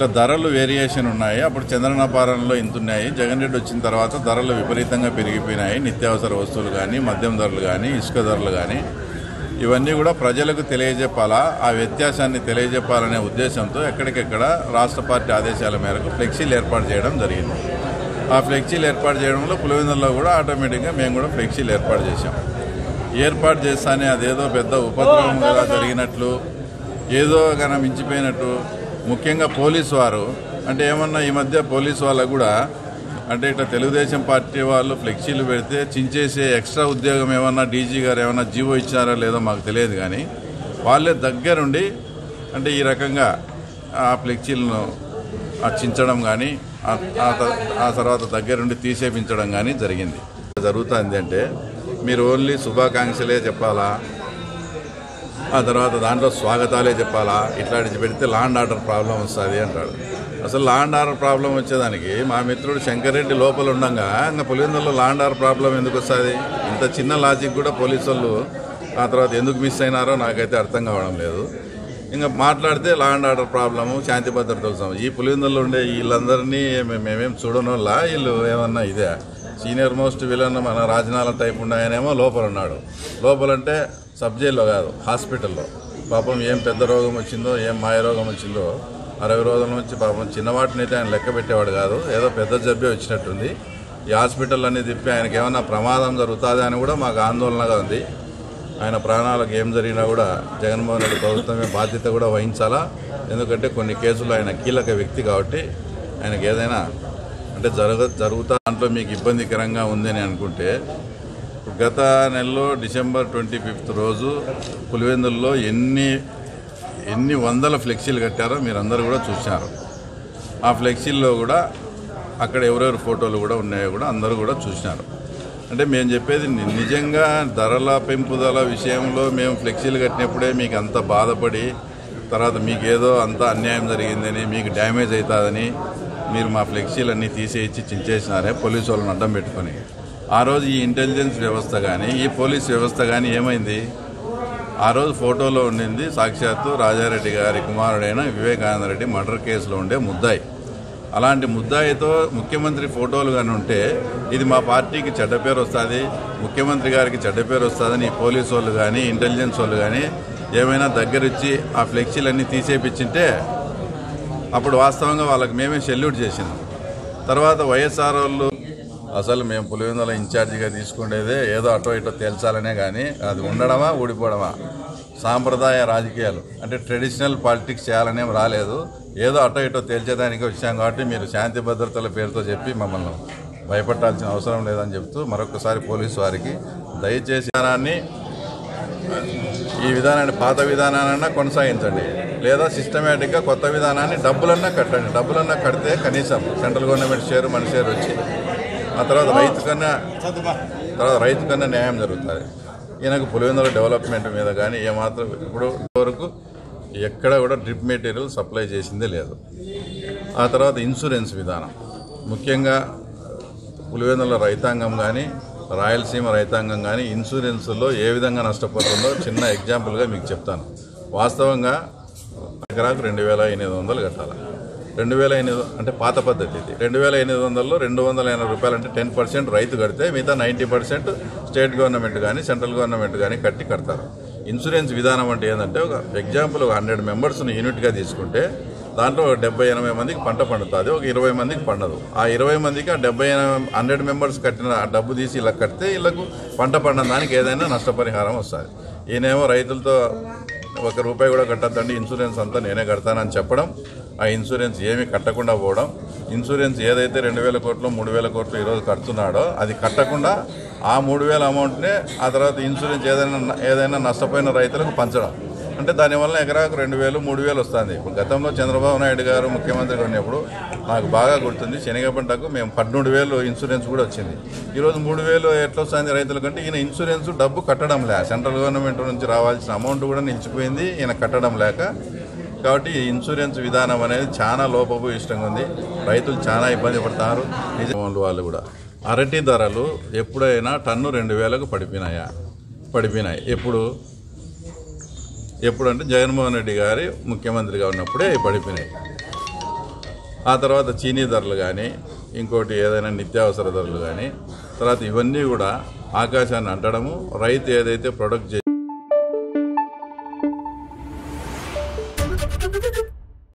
ఇట్లా ధరలు వేరియేషన్ ఉన్నాయి అప్పుడు చంద్రనాపారంలో ఇంత ఉన్నాయి జగన్ రెడ్డి వచ్చిన తర్వాత ధరలు విపరీతంగా పెరిగిపోయినాయి నిత్యావసర వస్తువులు కానీ మద్యం ధరలు కానీ ఇసుక ధరలు కానీ ఇవన్నీ కూడా ప్రజలకు తెలియజెప్పాలా ఆ వ్యత్యాసాన్ని తెలియజెప్పాలనే ఉద్దేశంతో ఎక్కడికెక్కడ రాష్ట్ర పార్టీ ఆదేశాల మేరకు ఫ్లెక్సీలు ఏర్పాటు చేయడం జరిగింది ఆ ఫ్లెక్సీలు ఏర్పాటు చేయడంలో పులివెందుల్లో కూడా ఆటోమేటిక్గా మేము కూడా ఫ్లెక్సీలు ఏర్పాటు చేశాం ఏర్పాటు చేస్తానే అదేదో పెద్ద ఉపద్రవంగా జరిగినట్లు ఏదో కన మించిపోయినట్టు ముఖ్యంగా పోలీసు వారు అంటే ఏమన్నా ఈ మధ్య పోలీసు వాళ్ళకు కూడా అంటే ఇట్లా తెలుగుదేశం పార్టీ వాళ్ళు ఫ్లెక్సీలు పెడితే చించేసే ఎక్స్ట్రా ఉద్యోగం ఏమన్నా డీజీ గారు ఏమన్నా జీవో ఇచ్చారో లేదో మాకు తెలియదు కానీ వాళ్ళే దగ్గరుండి అంటే ఈ రకంగా ఆ ఫ్లెక్సీలను ఆ చించడం కానీ ఆ ఆ త- ఆ తర్వాత దగ్గరుండి తీసేపించడం కానీ జరిగింది జరుగుతుంది అంటే మీరు ఓన్లీ శుభాకాంక్షలే చెప్పాలా ఆ తర్వాత దాంట్లో స్వాగతాలే చెప్పాలా ఇట్లాంటి పెడితే లాండ్ ఆర్డర్ ప్రాబ్లం వస్తుంది అంటాడు అసలు లాండ్ ఆర్డర్ ప్రాబ్లం వచ్చేదానికి మా మిత్రుడు శంకరెడ్డి లోపల ఉండగా ఇంకా పులివెందులో లాండ్ ఆర్డర్ ప్రాబ్లం ఎందుకు వస్తుంది ఇంత చిన్న లాజిక్ కూడా పోలీసు వాళ్ళు ఆ తర్వాత ఎందుకు మిస్ అయినారో నాకైతే అర్థం కావడం లేదు ఇంకా మాట్లాడితే లా అండ్ ఆర్డర్ ప్రాబ్లము శాంతి భద్రతలు సమస్య ఈ పులివెందుల్లో ఉండే వీళ్ళందరినీ మే- మేమేం చూడనోళ్ళ వీళ్ళు ఏమన్నా ఇదే సీనియర్ మోస్ట్ విలన్ మన రాజనాల టైప్ ఉన్నాయనేమో లోపల ఉన్నాడు లోపలంటే సబ్ జైల్లో కాదు హాస్పిటల్లో పాపం ఏం పెద్ద రోగం వచ్చిందో ఏం మాయ రోగం వచ్చిందో అరవై రోజుల నుంచి పాపం చిన్నవాటిని అయితే ఆయన లెక్క పెట్టేవాడు కాదు ఏదో పెద్ద జబ్బే వచ్చినట్టుంది ఈ హాస్పిటల్ అన్ని తిప్పి ఆయనకి ఏమన్నా ప్రమాదం జరుగుతుందా అని కూడా మాకు ఆందోళనగా ఉంది ఆయన ప్రాణాలకు ఏం జరిగినా కూడా జగన్మోహన్ రెడ్డి ప్రభుత్వమే బాధ్యత కూడా వహించాలా ఎందుకంటే కొన్ని కేసులు ఆయన కీలక వ్యక్తి కాబట్టి ఆయనకి ఏదైనా అంటే జరగ జరుగుతా దాంట్లో మీకు ఇబ్బందికరంగా ఉందని అనుకుంటే గత నెలలో డిసెంబర్ ట్వంటీ ఫిఫ్త్ రోజు పులివెందుల్లో ఎన్ని ఎన్ని వందల ఫ్లెక్సీలు కట్టారో మీరందరూ కూడా చూశారు ఆ ఫ్లెక్సీల్లో కూడా అక్కడ ఎవరెవరి ఫోటోలు కూడా ఉన్నాయో కూడా అందరూ కూడా చూసినారు అంటే మేము చెప్పేది ని- నిజంగా ధరల పెంపుదల విషయంలో మేము ఫ్లెక్సీలు కట్టినప్పుడే మీకు అంత బాధపడి తర్వాత మీకు ఏదో అంత అన్యాయం జరిగిందని మీకు డ్యామేజ్ అవుతుందని మీరు మా ఫ్లెక్సీలన్నీ తీసేయించి చించేసినారే పోలీసు వాళ్ళని అడ్డం పెట్టుకొని ఆ రోజు ఈ ఇంటెలిజెన్స్ వ్యవస్థ కానీ ఈ పోలీస్ వ్యవస్థ కానీ ఏమైంది ఆ రోజు ఫోటోలో ఉండింది సాక్షాత్తు రాజారెడ్డి గారి కుమారుడైన వివేకానంద రెడ్డి మర్డర్ కేసులో ఉండే ముద్దాయి అలాంటి ముద్దాయితో ముఖ్యమంత్రి ఫోటోలు కానీ ఉంటే ఇది మా పార్టీకి చెడ్డ పేరు వస్తుంది ముఖ్యమంత్రి గారికి చెడ్డ పేరు వస్తుందని ఈ పోలీసు వాళ్ళు కానీ ఇంటెలిజెన్స్ వాళ్ళు కానీ ఏమైనా దగ్గరిచ్చి ఆ ఫ్లెక్సీలన్నీ తీసేపించింటే అప్పుడు వాస్తవంగా వాళ్ళకి మేమే సెల్యూట్ చేసినాం తర్వాత వైఎస్ఆర్ వాళ్ళు అసలు మేము పులివెందుల ఇన్ఛార్జిగా తీసుకునేదే ఏదో అటో ఇటో తేల్చాలనే కానీ అది ఉండడమా ఊడిపోవడమా సాంప్రదాయ రాజకీయాలు అంటే ట్రెడిషనల్ పాలిటిక్స్ చేయాలనేం రాలేదు ఏదో అటో ఇటో తేల్చేదానికి వచ్చాం కాబట్టి మీరు శాంతి భద్రతల పేరుతో చెప్పి మమ్మల్ని భయపట్టాల్సిన అవసరం లేదని చెప్తూ మరొకసారి పోలీసు వారికి దయచేసి విధానాన్ని ఈ విధానాన్ని పాత విధానాన్న కొనసాగించండి లేదా సిస్టమేటిక్గా కొత్త విధానాన్ని డబ్బులన్నా కట్టండి డబ్బులన్నా కడితే కనీసం సెంట్రల్ గవర్నమెంట్ షేర్ మన షేర్ వచ్చి ఆ తర్వాత రైతు కన్నా తర్వాత రైతు కన్నా న్యాయం జరుగుతుంది ఈయనకు పులివెందుల డెవలప్మెంట్ మీద కానీ ఏమాత్రం ఇప్పుడు వరకు ఎక్కడ కూడా డ్రిప్ మెటీరియల్ సప్లై చేసిందే లేదు ఆ తర్వాత ఇన్సూరెన్స్ విధానం ముఖ్యంగా పులివెందుల రైతాంగం కానీ రాయలసీమ రైతాంగం కానీ ఇన్సూరెన్స్లో ఏ విధంగా నష్టపోతుందో చిన్న ఎగ్జాంపుల్గా మీకు చెప్తాను వాస్తవంగా ఎకరాకు రెండు వేల ఎనిమిది వందలు కట్టాలి రెండు వేల ఎనిమిది అంటే పాత పద్ధతి ఇది రెండు వేల ఎనిమిది వందల్లో రెండు వందల ఎనభై రూపాయలు అంటే టెన్ పర్సెంట్ రైతు కడితే మిగతా నైంటీ పర్సెంట్ స్టేట్ గవర్నమెంట్ కానీ సెంట్రల్ గవర్నమెంట్ కానీ కట్టి కడతారు ఇన్సూరెన్స్ విధానం అంటే ఏంటంటే ఒక ఎగ్జాంపుల్ ఒక హండ్రెడ్ మెంబర్స్ని యూనిట్గా తీసుకుంటే దాంట్లో ఒక డెబ్బై ఎనభై మందికి పంట పండుతుంది ఒక ఇరవై మందికి పండదు ఆ ఇరవై మందికి ఆ డెబ్బై ఎనభై హండ్రెడ్ మెంబర్స్ కట్టిన ఆ డబ్బు తీసి ఇలా కడితే వీళ్ళకు పంట పండిన దానికి ఏదైనా నష్టపరిహారం వస్తుంది ఈయనేమో రైతులతో ఒక రూపాయి కూడా కట్టద్దండి ఇన్సూరెన్స్ అంతా నేనే కడతానని చెప్పడం ఆ ఇన్సూరెన్స్ ఏమీ కట్టకుండా పోవడం ఇన్సూరెన్స్ ఏదైతే రెండు వేల కోట్లు మూడు వేల కోట్లు ఈరోజు కడుతున్నాడో అది కట్టకుండా ఆ మూడు వేల అమౌంట్నే ఆ తర్వాత ఇన్సూరెన్స్ ఏదైనా ఏదైనా నష్టపోయిన రైతులకు పంచడం అంటే దానివల్ల ఎకరాకు రెండు వేలు మూడు వేలు వస్తుంది ఇప్పుడు గతంలో చంద్రబాబు నాయుడు గారు ముఖ్యమంత్రిగా ఉన్నప్పుడు నాకు బాగా గుర్తుంది శనగ పంటకు మేము పదమూడు వేలు ఇన్సూరెన్స్ కూడా వచ్చింది ఈరోజు మూడు వేలు ఎట్లా వస్తుంది రైతులకంటే ఈయన ఇన్సూరెన్స్ డబ్బు కట్టడం లే సెంట్రల్ గవర్నమెంట్ నుంచి రావాల్సిన అమౌంట్ కూడా నిలిచిపోయింది ఈయన కట్టడం లేక కాబట్టి ఈ ఇన్సూరెన్స్ విధానం అనేది చాలా లోపభూయిష్టంగా ఉంది రైతులు చాలా ఇబ్బంది పడతారు నిజం వాళ్ళు కూడా అరటి ధరలు ఎప్పుడైనా టన్ను రెండు వేలకు పడిపోయినాయా పడిపోయినాయి ఎప్పుడు ఎప్పుడంటే జగన్మోహన్ రెడ్డి గారి ముఖ్యమంత్రిగా ఉన్నప్పుడే పడిపోయినాయి ఆ తర్వాత చీనీ ధరలు కానీ ఇంకోటి ఏదైనా నిత్యావసర ధరలు కానీ తర్వాత ఇవన్నీ కూడా ఆకాశాన్ని అంటడము రైతు ఏదైతే ప్రొడక్ట్ చేసి